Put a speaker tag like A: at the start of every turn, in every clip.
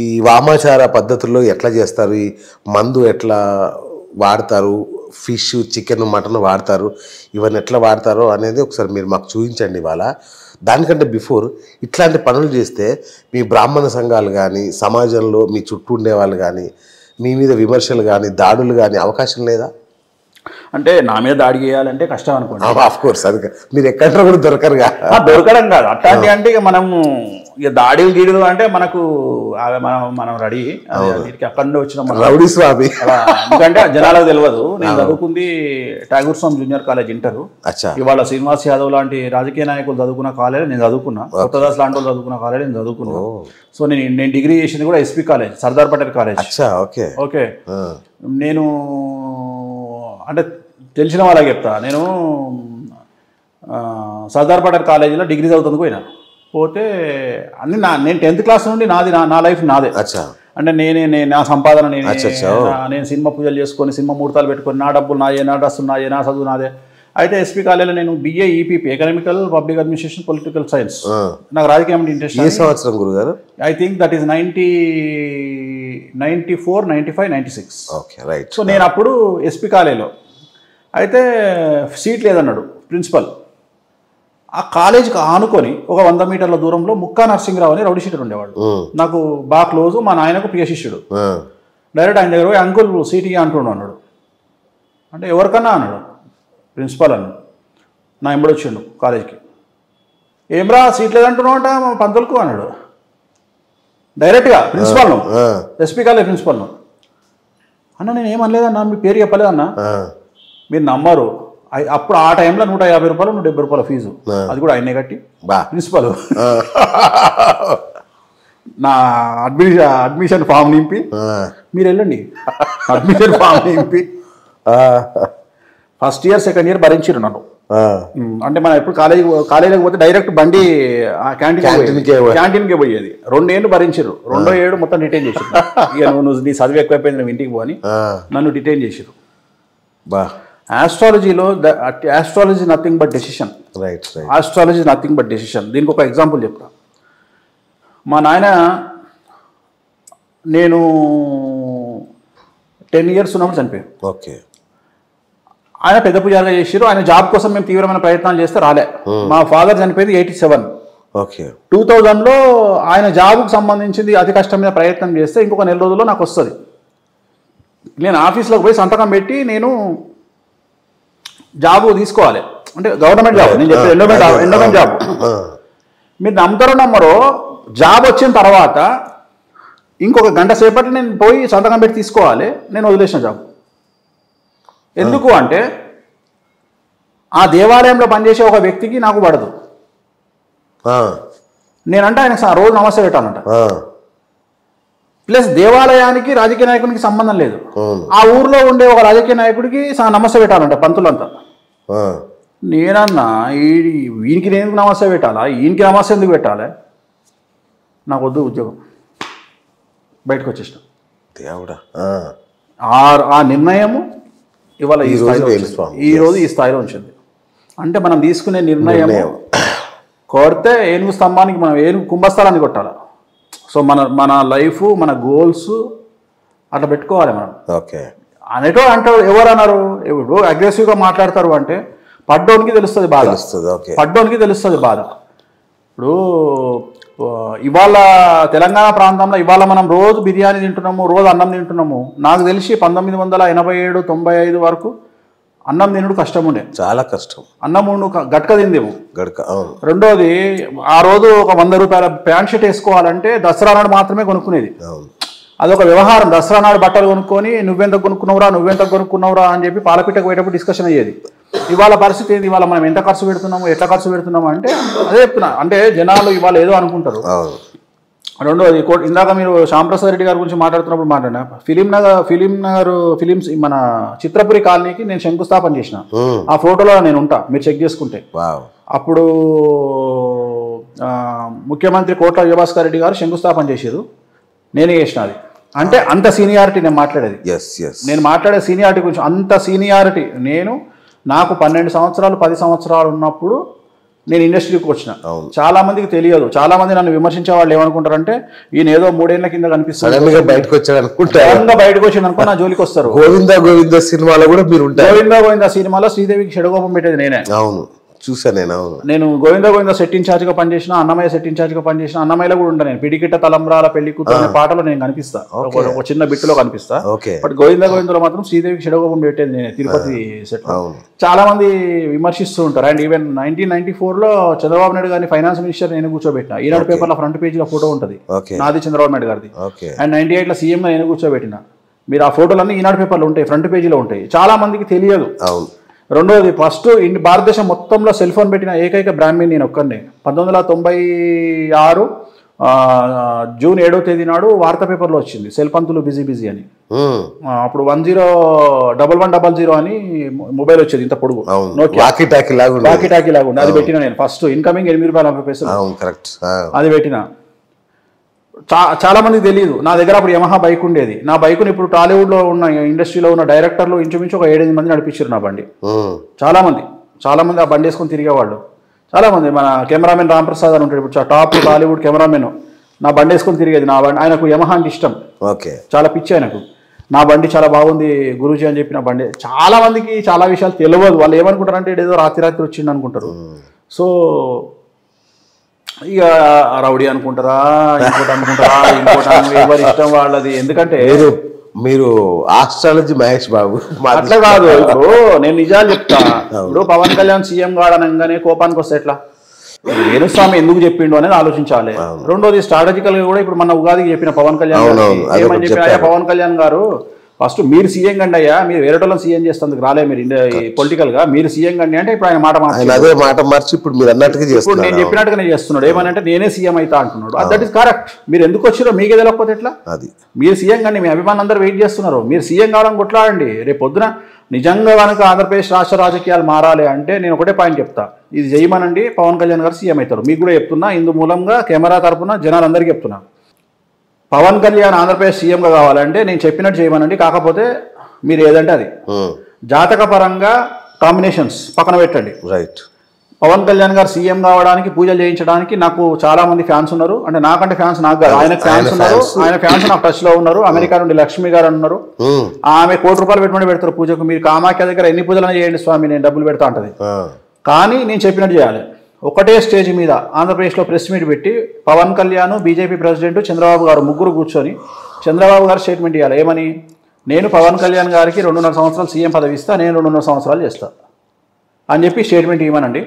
A: ఈ వామాచార పద్ధతుల్లో ఎట్లా చేస్తారు ఈ మందు ఎట్లా వాడతారు ఫిష్ చికెన్ మటన్ వాడతారు ఇవన్నీ ఎట్లా వాడతారో అనేది ఒకసారి మీరు మాకు చూపించండి ఇవాళ దానికంటే బిఫోర్ ఇట్లాంటి పనులు చేస్తే మీ బ్రాహ్మణ సంఘాలు కానీ సమాజంలో మీ చుట్టూ ఉండే వాళ్ళు కానీ మీ మీద విమర్శలు కానీ దాడులు కానీ అవకాశం లేదా
B: అంటే నా మీద దాడి చేయాలంటే కష్టం అనుకోండి
A: ఆఫ్ కోర్స్ అది కా- మీరు ఎక్కడ కూడా దొరకరుగా
B: ఆ, దొరకడం కాదు అట్లాంటి అంటే ఇక మనము ఇక దాడిలు గీడులు అంటే మనకు అవి మనం మనం రెడీ అన్నిటికీ అక్కడి నుండి వచ్చిన మనం
A: రౌడీ స్వామి
B: అలా ఎందుకంటే జనాలకు తెలియదు నేను చదువుకుంది Tagore Swami junior college inter
A: అచ్చా
B: ఇవాళ శ్రీనివాస్ యాదవ్ లాంటి రాజకీయ నాయకులు చదువుకున్న కాలేజ్ నేను చదువుకున్నా కొత్తదాస్ లాంటి వాళ్ళు చదువుకున్న కాలేజ్ నేను చదువుకున్నా సో నేను నేను డిగ్రీ చేసింది కూడా SP college Sardar Patel college
A: అచ్చా ఓకే
B: ఓకే
A: ఆ,
B: నేను అంటే తెలిసిన వాళ్ళకి చెప్తా నేను ఆ, సర్దార్ పటేల్ కాలేజీలో డిగ్రీ చదువుతుంది పోయినా పోతే అన్ని నా నేను టెన్త్ క్లాస్ నుండి నాది నా నా లైఫ్ నాదే
A: అచ్చా
B: అంటే నేనే నేను నా సంపాదన నేనే
A: అచ్చా, అచ్చా, ఓ.
B: నా- నేను సినిమా పూజలు చేసుకొని సినిమా ముహూర్తాలు పెట్టుకొని నా డబ్బులు నాయే నా డ్రస్సులు నాయే నా చదువు నాదే అయితే ఎస్పీ కాలేజీలో నేను BA EPP economical public administration political science
A: ఆ.
B: నాకు రాజకీయం అంటే ఇంట్రెస్ట్
A: ఏ సంవత్సరం గురుగారు
B: I think that is ninety ninety four ninety five ninety six
A: okay right
B: so నేను అప్పుడు ఎస్పీ కాలేజీలో అయితే సీట్ లేదన్నాడు ప్రిన్సిపల్ ఆ కాలేజీకి ఆనుకొని ఒక వంద మీటర్ల దూరంలో ముక్కా నరసింహరావు అని రౌడీ షీటర్ ఉండేవాడు నాకు బాగా క్లోజు మా నాయనకు ప్రియ శిష్యుడు డైరెక్ట్ ఆయన దగ్గర పోయి అంకుల్ సీట్ ఇయ్య అంటుండు అన్నాడు అంటే ఎవరికన్నా అన్నాడు ప్రిన్సిపల్ అన్నాడు నా ఎంబడి వచ్చిండు కాలేజీకి ఏమ్రా సీట్ లేదంటున్నావు అంట మా పంతులకు అన్నాడు డైరెక్ట్గా ప్రిన్సిపాల్ను ఎస్పీ కాలేజ్ ప్రిన్సిపల్ను అన్న నేను ఏమనలేదన్నా మీ పేరు చెప్పలేదన్నా మీరు నమ్మరు ఐ- అప్పుడు ఆ టైంలో నూట యాభై రూపాయలు నూట డెబ్బై రూపాయల ఫీజు అది కూడా ఆయనే కట్టి
A: బా
B: ప్రిన్సిపల్ నా అడ్మిషన్ అడ్మిషన్ ఫామ్ నింపి మీరు వెళ్ళండి అడ్మిషన్ ఫామ్ నింపి ఫస్ట్ ఇయర్ సెకండ్ ఇయర్ భరించారు నన్ను ఉమ్, అంటే మనం ఎప్పుడు కాలేజీ కాలేజీకి పోతే డైరెక్ట్ బండి
A: Canteen
B: క్యాంటీన్
A: కే పోయి-
B: క్యాంటీన్కే పోయేది రెండో ఏళ్ళు భరించారు రెండో ఏడు మొత్తం డిటైన్ చేసారు ఇక నువ్వు నువ్వు నీ చదువు ఎక్కువైపోయింది నువ్వు ఇంటికి పోని నన్ను డిటైన్ చేసారు
A: బా
B: ఆస్ట్రాలజీలో astrology nothing but decision
A: right right
B: astrology nothing but decision దీనికి ఒక ఎగ్జాంపుల్ చెప్తా మా నాయన నేను టెన్ ఇయర్స్ ఉన్నప్పుడు చనిపోయాను
A: ఓకే
B: ఆయన పెద్ద పూజారిగా చేసారు ఆయన జాబ్ కోసం మేము తీవ్రమైన ప్రయత్నాలు చేస్తే రాలే మా ఫాదర్ చనిపోయింది ఎయిటీ సెవెన్
A: ఓకే
B: టూ థౌజండ్లో ఆయన జాబ్కు సంబంధించింది అతి కష్టం మీద ప్రయత్నం చేస్తే ఇంకొక నెల రోజుల్లో నాకు వస్తుంది నేను ఆఫీస్లోకి పోయి సంతకం పెట్టి నేను జాబ్ తీసుకోవాలి అంటే గవర్నమెంట్ జాబ్ నేను చెప్పేది ఎండోమెంట్ ఎండోమెంట్ జాబ్ మీరు నమ్ముతారో నమ్మరో జాబ్ వచ్చిన తర్వాత ఇంకొక గంట సేపటి నేను పోయి సంతకం పెట్టి తీసుకోవాలి నేను వదిలేసిన జాబ్ ఎందుకు అంటే ఆ దేవాలయంలో పనిచేసే ఒక వ్యక్తికి నాకు పడదు నేనంటే ఆయనకు స- రోజు నమస్తే పెట్టాలంట ప్లస్ దేవాలయానికి రాజకీయ నాయకునికి సంబంధం లేదు
A: అవును
B: ఆ ఊర్లో ఉండే ఒక రాజకీయ నాయకుడికి స- నమస్తే పెట్టాలంట పంతులంతా
A: ఆ,
B: నేనన్నా ఈ వీనికి నేను ఎందుకు నమస్తే పెట్టాలా ఈయనకి నమస్తే ఎందుకు పెట్టాలి నాకు వద్దు ఉద్యోగం బయటకు వచ్చేసిన
A: దేవుడా ఆ,
B: ఆ ఆ నిర్ణయము ఇవాళ ఈ
A: ఈ రోజు
B: స్థాయిలో
A: వేలు
B: వచ్చింది.
A: స్వామి.
B: ఈ రోజు ఈ స్థాయిలో ఉంచింది అంటే మనం తీసుకునే నిర్ణయం
A: నిర్ణయం.
B: కొడితే ఏనుగు స్తంభానికి మనం ఏనుగు కుంభస్థలాన్ని కొట్టాలి సో మన మన లైఫ్ మన గోల్స్ అట్లా పెట్టుకోవాలి మనం
A: ఓకే
B: అనేటో అంటారు ఎవరు అన్నారు ఎవరు అగ్రెసివ్గా మాట్లాడతారు అంటే పడ్డోనికి తెలుస్తుంది బాధ
A: తెలుస్తుంది ఓకే
B: పడ్డోనికి తెలుస్తుంది బాధ ఇప్పుడు ఆ, ఇవాళ తెలంగాణ ప్రాంతంలో ఇవాళ మనం రోజు బిర్యానీ తింటున్నాము రోజు అన్నం తింటున్నాము నాకు తెలిసి పంతొమ్మిది వందల ఎనభై ఏడు తొంభై ఐదు వరకు అన్నం తినుడు కష్టం ఉండే
A: చాలా కష్టం
B: అన్నం ఉండు క- గట్క తిందేము
A: గడక అవును
B: రెండోది ఆ రోజు ఒక వంద రూపాయల ప్యాంట్ షర్ట్ వేసుకోవాలంటే దసరా నాడు మాత్రమే కొనుక్కునేది
A: అవును
B: అదొక వ్యవహారం దసరా నాడు బట్టలు కొనుక్కొని నువ్వెంత కొనుక్కున్నావురా నువ్వెంత కొనుక్కున్నావురా అని చెప్పి పాలపిట్టకు పోయేటప్పుడు డిస్కషన్ అయ్యేది ఇవాళ పరిస్థితి ఏంది ఇవాళ మనం ఎంత ఖర్చు పెడుతున్నాము ఎట్లా ఖర్చు పెడుతున్నాము అంటే అదే చెప్తున్నా అంటే జనాలు ఇవాళ ఏదో అనుకుంటారు
A: అవును
B: రెండోది కో- ఇందాక మీరు శ్యాంప్రసాద్ రెడ్డి గారి గురించి మాట్లాడుతున్నప్పుడు మాట్లాడినా film Nagar film Nagar films మన చిత్రపురి కాలనీకి నేను శంకుస్థాపన చేసిన
A: ఉమ్,
B: ఆ ఫోటోలో నేను ఉంటా మీరు చెక్ చేసుకుంటే
A: వావ్
B: అప్పుడు ఆ, ముఖ్యమంత్రి కోట్ల విజయభాస్కర్ రెడ్డి గారు శంకుస్థాపన చేశారు నేనే చేసిన అది అంటే అంత సీనియారిటీ నేను మాట్లాడేది
A: ఎస్ ఎస్
B: నేను మాట్లాడే సీనియారిటీ గురించి అంత సీనియారిటీ నేను నాకు పన్నెండు సంవత్సరాలు పది సంవత్సరాలు ఉన్నప్పుడు నేను ఇండస్ట్రీకి వచ్చిన
A: అవును.
B: చాలా మందికి తెలియదు చాలా మంది నన్ను విమర్శించే వాళ్ళు ఏమనుకుంటారంటే ఈయన ఏదో మూడేళ్ల కింద కనిపిస్తుంది
A: సడన్ గా బయటకు వచ్చాడు అనుకుంటా
B: సడన్గా బయటకు వచ్చింది అనుకో నా జోలికి వస్తారు
A: గోవింద గోవింద సినిమాలో కూడా మీరు ఉంటారు
B: గోవింద గోవింద సినిమాలో శ్రీదేవికి షడగోపం పెట్టేది నేనే
A: అవును చూసా నేను అవును
B: నేను గోవింద గోవింద సెట్ ఇన్ఛార్జ్గా పనిచేసిన అన్నమయ్య సెట్ ఇన్ఛార్జ్గా పనిచేసిన అన్నమయ్యలో కూడా ఉంటాను నేను పిడికిట్ట తలంబ్రాల పెళ్లి కూతురు అనే పాటలో నేను కనిపిస్తా ఒక ఒక చిన్న బిట్టులో కనిపిస్తా
A: ఓకే
B: బట్ గోవింద గోవిందలో మాత్రం శ్రీదేవికి షడగోపం పెట్టేది నేను తిరుపతి సెట్
A: అవును
B: చాలా మంది విమర్శిస్తూ ఉంటారు అండ్ ఈవెన్ నైన్టీన్ నైన్టీ లో చంద్రబాబు నాయుడు గారిని ఫైనాన్స్ మినిస్టర్ నేను కూర్చోబెట్టిన ఈనాడు పేపర్లో ఫ్రంట్ పేజీలో ఫోటో ఉంటుంది
A: ఓకే
B: నాది చంద్రబాబు నాయుడు గారిది
A: ఓకే
B: అండ్ నైన్టీ ఎయిట్లో సీఎంగా నేను కూర్చోబెట్టిన మీరు ఆ ఫోటోలన్నీ ఈనాడు పేపర్లో ఉంటాయి ఫ్రంట్ పేజీలో ఉంటాయి చాలా మందికి తెలియదు
A: అవును
B: రెండోది ఫస్ట్ ఇండి భారతదేశం మొత్తంలో సెల్ ఫోన్ పెట్టిన ఏకైక బ్రాహ్మణ్ నేను ఒక్కనే పంతొమ్మిది వందల తొంభై ఆరు ఆ, జూన్ ఏడో తేదీ నాడు వార్తా పేపర్లో వచ్చింది సెల్ పంతులు బిజీ బిజీ అని
A: ఉమ్,
B: ఆ, అప్పుడు one zero double one double zero అని మొబైల్ వచ్చేది ఇంత పొడుగు
A: అవును
B: నోకియా
A: వాకి టాకి లాగా ఉండేది.
B: టాకీ టాకీ లాగా ఉంది అది పెట్టిన నేను ఫస్ట్ ఇన్కమింగ్ ఎనిమిది రూపాయల నలభై పైసలు
A: అవును కరెక్ట్
B: అది పెట్టిన చా చాలా మందికి తెలియదు నా దగ్గర అప్పుడు యమహా బైక్ ఉండేది నా బైక్ని ఇప్పుడు టాలీవుడ్లో ఉన్న ఇండస్ట్రీలో ఉన్న డైరెక్టర్లు ఇంచుమించు ఒక ఏడెనిమిది మంది నడిపించారు నా బండి చాలా మంది చాలా మంది ఆ బండి వేసుకొని తిరిగేవాళ్ళు చాలా మంది మన కెమెరామెన్ రామ్ ప్రసాద్ అని ఉంటాడు ఇప్పుడు చా- టాప్ టాలీవుడ్ కెమెరామెన్ నా బండి వేసుకొని తిరిగేది నా బండి ఆయనకు యమహా అంటే ఇష్టం
A: ఓకే
B: చాలా పిచ్చి ఆయనకు నా బండి చాలా బాగుంది గురూజీ అని చెప్పిన బండి చాలా మందికి చాలా విషయాలు తెలియదు వాళ్ళు ఏమనుకుంటారంటే ఈడు ఏదో రాత్రి రాత్రి వచ్చిండు అనుకుంటారు సో ఇక రౌడీ అనుకుంటారా ఇంకోటి అనుకుంటారా ఇంకోటి అను- ఎవరి ఇష్టం వాళ్ళది ఎందుకంటే
A: మీరు మీరు ఆస్ట్రాలజీ మహేష్ బాబు మా-
B: అట్లా కాదు ఇప్పుడు నేను నిజాలు చెప్తా ఇప్పుడు పవన్ కళ్యాణ్ సీఎం కాడనగానే కోపానికి వస్తే ఎట్లా వేణుస్వామి ఎందుకు చెప్పిండు అనేది ఆలోచించాలి రెండోది స్ట్రాటజికల్ గా కూడా ఇప్పుడు మన ఉగాదికి చెప్పిన పవన్ కళ్యాణ్ గారికి
A: అవునవును, అది
B: ఏమని
A: ఒకటి
B: చెప్పి అయ్యా
A: చెప్పారు.
B: పవన్ కళ్యాణ్ గారు ఫస్ట్ మీరు సీఎం కండి అయ్యా మీరు వేరే వాళ్ళని సీఎం చేస్తుంది రాలే మీరు పొలిటికల్ గా మీరు సీఎం కండి అంటే ఇప్పుడు ఆయన మాట మార్చి
A: ఆయన అదే మాట మార్చి ఇప్పుడు మీరు అన్నట్టుగా
B: ఇప్పుడు నేను
A: చేస్తున్నారు
B: చెప్పినట్టుగానే చేస్తున్నాడు ఏమనంటే నేనే సీఎం అవుతా అంటున్నాడు దట్ ఇస్ కరెక్ట్ మీరు ఎందుకు వచ్చిరో మీకే తెలియకపోతే ఎట్లా
A: అది
B: మీరు సీఎం కండి మీ అభిమానులు అందరూ వెయిట్ చేస్తున్నారు మీరు సీఎం కావడం కొట్లాడండి రేపు పొద్దున నిజంగా కనుక ఆంధ్రప్రదేశ్ రాష్ట్ర రాజకీయాలు మారాలి అంటే నేను ఒకటే పాయింట్ చెప్తా ఇది చేయమనండి పవన్ కళ్యాణ్ గారు సీఎం అవుతారు మీకు కూడా చెప్తున్నా ఇందు మూలంగా కెమెరా తరపున జనాలందరికీ చెప్తున్నా పవన్ కళ్యాణ్ ఆంధ్రప్రదేశ్ సీఎంగా కావాలంటే నేను చెప్పినట్టు చేయమనండి కాకపోతే మీరు ఏదంటే అది జాతక పరంగా కాంబినేషన్స్ పక్కన పెట్టండి
A: రైట్
B: పవన్ కళ్యాణ్ గారు సీఎం కావడానికి పూజలు చేయించడానికి నాకు చాలా మంది ఫ్యాన్స్ ఉన్నారు అంటే నాకంటే ఫ్యాన్స్ నాకు కాదు ఆయన ఫ్యాన్స్
A: ఆయన
B: ఉన్నారు
A: fans.
B: ఆయన ఫ్యాన్స్ నాకు టచ్ లో ఉన్నారు అమెరికా నుండి లక్ష్మి గారు ఉన్నారు ఆమె కోటి రూపాయలు పెట్టమని పెడతారు పూజకు మీరు కామాఖ్య దగ్గర ఎన్ని పూజలు చేయండి స్వామి నేను డబ్బులు పెడతా అంటది కానీ నేను చెప్పినట్టు చేయాలి ఒకటే స్టేజ్ మీద ఆంధ్రప్రదేశ్లో ప్రెస్ మీట్ పెట్టి పవన్ కళ్యాణ్ బీజేపీ ప్రెసిడెంట్ చంద్రబాబు గారు ముగ్గురు కూర్చొని చంద్రబాబు గారు స్టేట్మెంట్ ఇవ్వాలి ఏమని నేను పవన్ కళ్యాణ్ గారికి రెండున్నర సంవత్సరాలు సీఎం పదవి ఇస్తా నేను రెండున్నర సంవత్సరాలు చేస్తా అని చెప్పి స్టేట్మెంట్ ఇవ్వమనండి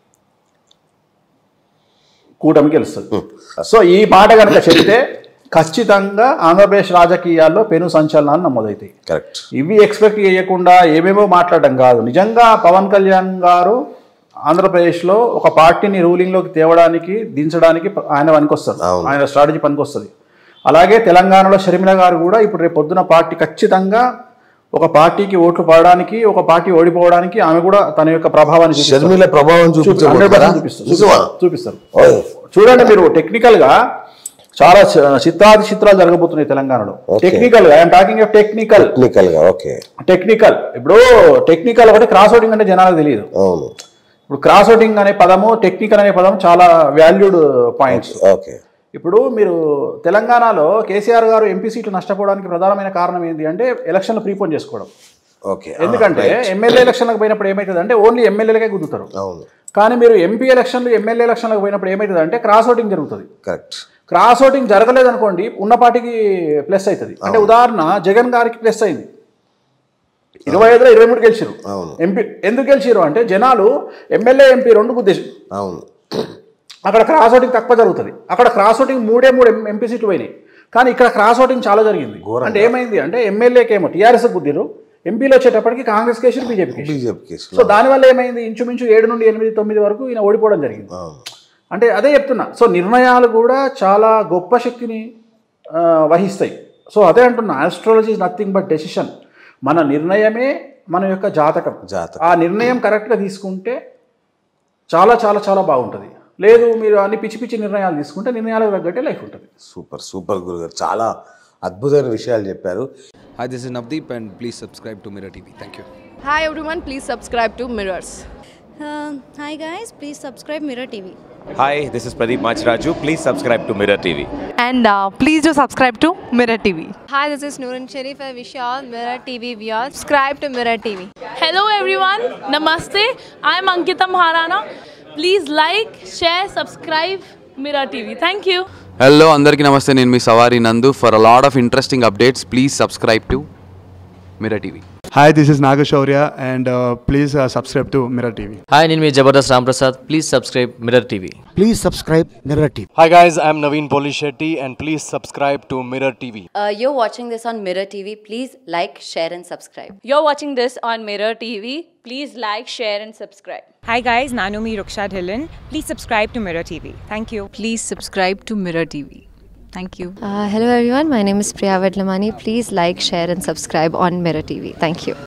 B: కూటమి గెలుస్తుంది సో ఈ మాట కనుక చెప్తే ఖచ్చితంగా ఆంధ్రప్రదేశ్ రాజకీయాల్లో పెను సంచలనాలు నమోదవుతాయి
A: కరెక్ట్
B: ఇవి ఎక్స్పెక్ట్ చేయకుండా ఏమేమో మాట్లాడడం కాదు నిజంగా పవన్ కళ్యాణ్ గారు ఆంధ్రప్రదేశ్లో ఒక పార్టీని రూలింగ్లోకి తేవడానికి దించడానికి ఆయన పనికొస్తారు
A: అవును.
B: ఆయన స్ట్రాటజీ పనికొస్తుంది అలాగే తెలంగాణలో షర్మిల గారు కూడా ఇప్పుడు రేపు పొద్దున పార్టీ ఖచ్చితంగా ఒక పార్టీకి ఓట్లు పడడానికి ఒక పార్టీ ఓడిపోవడానికి ఆమె కూడా తన యొక్క ప్రభావాన్ని చూపిస్తారు.
A: షర్మిల ప్రభావం
B: హండ్రెడ్
A: చూపించబోతున్నారా
B: పర్సెంట్ చూపిస్తారు
A: నిజమా
B: చూపిస్తారు
A: ఓయ్.
B: చూడండి మీరు టెక్నికల్ గా చాలా చ- చిత్రాది చిత్రాలు జరగబోతున్నాయి తెలంగాణలో
A: Okay.
B: టెక్నికల్ గా I'm talking of technical
A: technical గా ఓకే
B: టెక్నికల్ ఇప్పుడు టెక్నికల్ ఒకటి క్రాస్ ఓటింగ్ అంటే జనాలకు తెలియదు
A: అవును
B: ఇప్పుడు క్రాస్ ఓటింగ్ అనే పదము టెక్నికల్ అనే పదం చాలా వాల్యూడ్ పాయింట్స్
A: ఓకే
B: ఇప్పుడు మీరు తెలంగాణలో కేసీఆర్ గారు ఎంపీ సీట్లు నష్టపోవడానికి ప్రధానమైన కారణం ఏంటి అంటే ఎలక్షన్లు ప్రీపోన్ చేసుకోవడం
A: ఓకే
B: ఎందుకంటే ఎమ్మెల్యే ఎలక్షన్లకు పోయినప్పుడు ఏమవుతుంది అంటే ఓన్లీ ఎమ్మెల్యేలకే కుదురుతారు
A: అవును
B: కానీ మీరు ఎంపీ ఎలక్షన్లు ఎమ్మెల్యే ఎలక్షన్లకు పోయినప్పుడు ఏమవుతుంది అంటే క్రాస్ ఓటింగ్ జరుగుతుంది
A: కరెక్ట్
B: క్రాస్ ఓటింగ్ జరగలేదు అనుకోండి ఉన్న పార్టీకి ప్లస్ అవుతుంది అంటే ఉదాహరణ జగన్ గారికి ప్లస్ అయింది ఇరవై ఐదులో ఇరవై మూడు గెలిచారు
A: అవును
B: ఎంపీ ఎందుకు గెలిచారు అంటే జనాలు ఎమ్మెల్యే ఎంపీ రెండు ఉద్దేశం
A: అవును
B: అక్కడ క్రాస్ ఓటింగ్ తక్కువ జరుగుతుంది అక్కడ క్రాస్ ఓటింగ్ మూడే మూడు ఎం- ఎంపీ సీట్లు పోయినాయి కానీ ఇక్కడ క్రాస్ ఓటింగ్ చాలా జరిగింది అంటే ఏమైంది అంటే ఎమ్మెల్యేకి ఏమో టీఆర్ఎస్ గుద్దిరు ఎంపీలు వచ్చేటప్పటికి Congress case BJP case
A: BJP case
B: so దానివల్ల ఏమైంది ఇంచుమించు ఏడు నుండి ఎనిమిది తొమ్మిది వరకు ఈయన ఓడిపోవడం జరిగింది
A: అవును
B: అంటే అదే చెప్తున్నా సో నిర్ణయాలు కూడా చాలా గొప్ప శక్తిని ఆ, వహిస్తాయి సో అదే అంటున్నా astrology is nothing but decision మన నిర్ణయమే మన యొక్క జాతకం
A: జాతకం.
B: ఆ నిర్ణయం కరెక్ట్గా తీసుకుంటే చాలా చాలా చాలా బాగుంటుంది లేదు మీరు అన్ని పిచ్చి పిచ్చి నిర్ణయాలు తీసుకుంటే నిర్ణయాలకు తగ్గట్టే లైఫ్ ఉంటుంది
A: సూపర్ సూపర్ గురుగారు చాలా అద్భుతమైన విషయాలు చెప్పారు
C: Hi, this is Navdeep, and please subscribe to Mirror TV. Thank you.
D: Hi everyone, please subscribe to Mirrors.
C: Uh, hi guys, please subscribe Mirror TV.
D: Hi, this is Pradeep Machraju. Please subscribe to Mirror TV.
E: and uh, please do subscribe to Mirror TV.
F: Hi, this is Noorun Sharif. I wish you all Mirror TV viewers. Subscribe to Mirror TV.
G: Hello everyone, Namaste. I'm Ankita Maharana. Please like, share, subscribe Mirror TV. Thank you.
H: Hello అందరికీ నమస్తే నేను మీ Savari Nandu for a lot of interesting updates please subscribe to Mirror TV
I: Hi, this is Nagashaurya, and uh, please uh, subscribe to Mirror TV.
J: Hi నేను మీ Jabardasth Ramprasad please subscribe Mirror TV
K: Please subscribe Mirror TV.
L: Hi guys, I'm Naveen Polishetty and please subscribe to Mirror TV.
M: Uh, you're watching this on Mirror TV. Please like, share, and subscribe.
G: You're watching this on Mirror TV. Please like, share, and subscribe.
E: Hi guys, Nanumi Ruksha Dhillon. Please subscribe to Mirror TV. Thank you.
F: Please subscribe to Mirror TV. Thank you.
M: Uh, hello everyone. My name is Priya Vedlamani. Please like, share, and subscribe on Mirror TV. Thank you.